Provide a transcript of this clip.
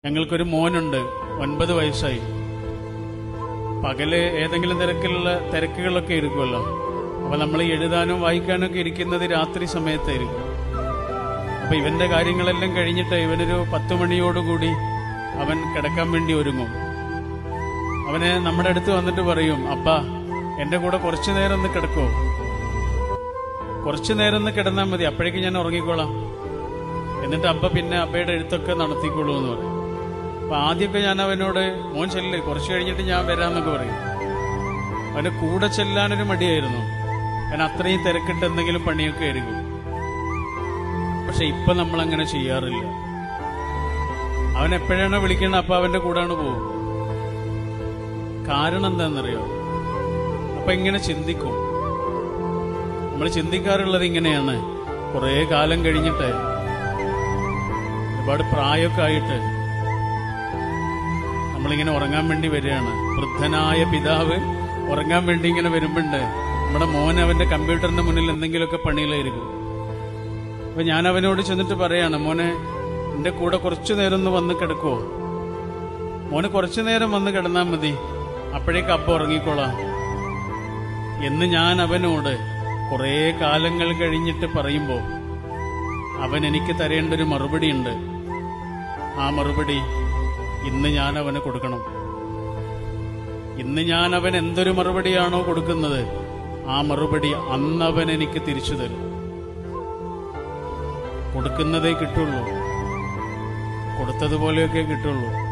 ഞങ്ങൾക്കൊരു മോനുണ്ട് ഒൻപത് വയസ്സായി പകല് ഏതെങ്കിലും തിരക്കിലുള്ള തിരക്കുകളൊക്കെ ഇരിക്കുമല്ലോ അപ്പൊ നമ്മൾ എഴുതാനും വായിക്കാനും ഒക്കെ ഇരിക്കുന്നത് രാത്രി സമയത്തായിരിക്കും അപ്പൊ ഇവന്റെ കാര്യങ്ങളെല്ലാം കഴിഞ്ഞിട്ട് ഇവനൊരു പത്ത് മണിയോടുകൂടി അവൻ കിടക്കാൻ വേണ്ടി ഒരുങ്ങും അവന് നമ്മുടെ അടുത്ത് വന്നിട്ട് പറയും അപ്പ എന്റെ കൂടെ കുറച്ചു നേരം ഒന്ന് കിടക്കോ കുറച്ചു നേരം ഒന്ന് കിടന്നാൽ മതി അപ്പോഴേക്കും ഞാൻ ഉറങ്ങിക്കോളാം എന്നിട്ട് അപ്പ പിന്നെ അപ്പയുടെ എഴുത്തൊക്കെ നടത്തിക്കോളൂ എന്ന് പറയും അപ്പൊ ആദ്യമൊക്കെ ഞാൻ അവനോട് മോൻ ചെല്ല് കുറച്ച് കഴിഞ്ഞിട്ട് ഞാൻ വരാന്നൊക്കെ പറയും അവന് കൂടെ ചെല്ലാനൊരു മടിയായിരുന്നു അവൻ അത്രയും തിരക്കിട്ട് എന്തെങ്കിലും പണിയൊക്കെ ആയിരിക്കും പക്ഷെ ഇപ്പൊ നമ്മൾ അങ്ങനെ ചെയ്യാറില്ല അവൻ എപ്പോഴാണോ വിളിക്കുന്നത് അപ്പൊ അവന്റെ കൂടാണ് പോകും കാരണം എന്താണെന്നറിയോ അപ്പൊ ഇങ്ങനെ ചിന്തിക്കും നമ്മൾ ചിന്തിക്കാറുള്ളത് ഇങ്ങനെയാണ് കുറെ കാലം കഴിഞ്ഞിട്ട് ഒരുപാട് പ്രായമൊക്കെ ആയിട്ട് നമ്മളിങ്ങനെ ഉറങ്ങാൻ വേണ്ടി വരികയാണ് വൃദ്ധനായ പിതാവ് ഉറങ്ങാൻ വേണ്ടി ഇങ്ങനെ വരുമ്പോണ്ട് നമ്മുടെ മോൻ അവന്റെ കമ്പ്യൂട്ടറിന്റെ മുന്നിൽ എന്തെങ്കിലുമൊക്കെ പണിയിലായിരിക്കും അപ്പൊ ഞാൻ അവനോട് ചെന്നിട്ട് പറയാണ് മോനെ എന്റെ കൂടെ കുറച്ചു നേരം ഒന്ന് വന്ന് കിടക്കുവോ മോന് കുറച്ചു നേരം വന്ന് കിടന്നാൽ മതി അപ്പോഴേക്ക് അപ്പ ഉറങ്ങിക്കോളാം എന്ന് ഞാൻ അവനോട് കുറേ കാലങ്ങൾ കഴിഞ്ഞിട്ട് പറയുമ്പോൾ അവൻ എനിക്ക് തരേണ്ട ഒരു മറുപടി ഉണ്ട് ആ മറുപടി ഇന്ന് ഞാൻ അവന് കൊടുക്കണം ഇന്ന് ഞാൻ അവൻ എന്തൊരു മറുപടിയാണോ കൊടുക്കുന്നത് ആ മറുപടി അന്ന് അവൻ എനിക്ക് തിരിച്ചു തരും കൊടുക്കുന്നതേ കിട്ടുള്ളൂ കൊടുത്തതുപോലെയൊക്കെ കിട്ടുള്ളൂ